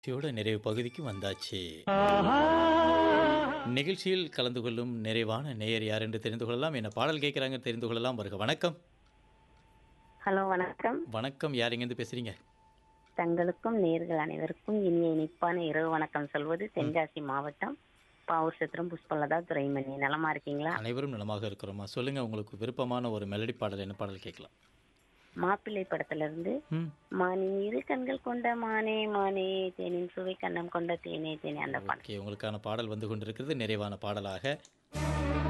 நிகழ்ச்சியோட நிறைவு பகுதிக்கு வந்தாச்சு நிகழ்ச்சியில் கலந்து கொள்ளும் நிறைவான நேயர் யார் என்று தெரிந்து கொள்ளலாம் என்ன பாடல் கேட்குறாங்க தெரிந்து கொள்ளலாம் வருக வணக்கம் ஹலோ வணக்கம் வணக்கம் யார் எங்கேருந்து பேசுறீங்க தங்களுக்கும் நேர்கள் அனைவருக்கும் இனிய இனிப்பான இரவு வணக்கம் சொல்வது தென்காசி மாவட்டம் பாவூர் சத்திரம் புஷ்பலதா துரைமணி நலமா இருக்கீங்களா அனைவரும் நலமாக இருக்கிறோமா சொல்லுங்க உங்களுக்கு விருப்பமான ஒரு மெலடி பாடல் என்ன பாடல் கேட்கலாம் மாப்பிள்ளை படத்துல இருந்து ம் மானின் இரு கண்கள் கொண்ட மானே மானே தேனின் சுவை கண்ணம் கொண்ட தேனே தேனே அந்த பாடம் ஓகே உங்களுக்கான பாடல் வந்து கொண்டிருக்கிறது நிறைவான பாடலாக